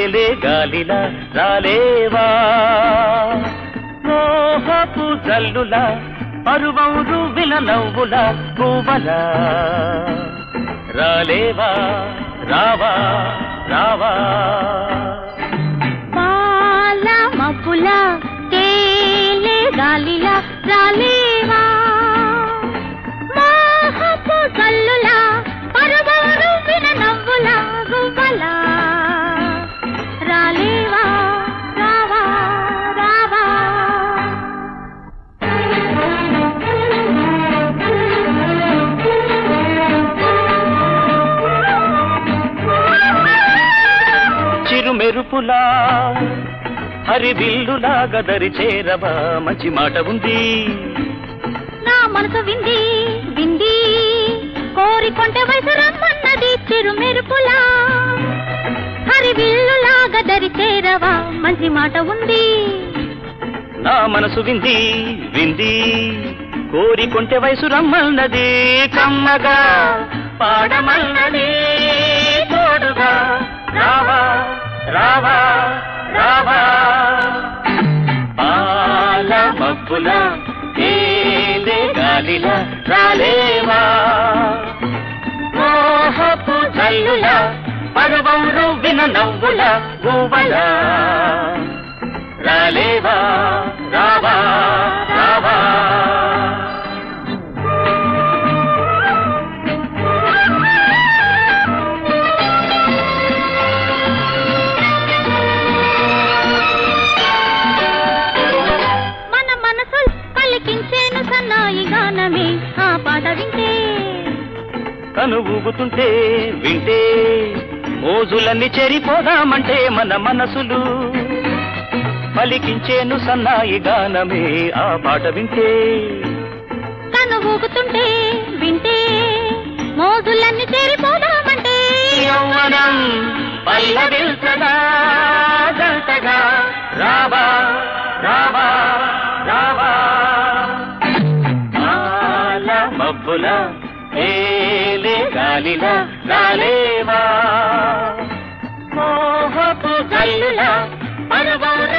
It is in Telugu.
ఏలే గాలిలా రాలేవా మోహపు జల్లుల పరువం రువ్విన నవ్వుల పువ్వలా రాలేవా రావా రావా పాల మబ్బుల తేలే గాలిలా రాలేవా మోహపు కల్లుల పరువరు విన నవ్వుల గువ్వలా రాలేవా రావా రావా చిరు మెరుపులా హరివిల్లులా గదరి చేరవా మంచి మాట ఉంది నా మనసు వింది వింది కోరికొంటే వయసు రమ్మన్నది చిరు మెరుపులా హరి విల్లులాగా దరి చేరవా మంచి మాట ఉంది నా మనసు వింది వింది కోరికొంటే వయసు రమ్మన్నది కమ్మగా పాడమన్నది తోడుగా రావా రావా రావా పాల మబ్బుల ఏలే గాలిల రాలేవా మోహపు జల్లుల పర్వం రువ్విన నవ్వుల గువ్వల రాలేవా రావా రావా మన మనసు పలికించేను సన్నాయి గానమే ఆ పాట వింటే కను ఊగుతుంటే వింటే మోజులన్నీ చెరిపోదామంటే మన మనసులు పలికించేను సన్నాయి గానమే ఆ పాట వింటే కను ఊగుతుంటే వింటే మోజులన్నీ చేరిపోదామంటే యౌవనం పల్లవిల్సదా జంటగా రావా రావా రావా ఆల మబ్బుల ఏలే గాలిల రాలేవా మోహపు జల్లుల పరవర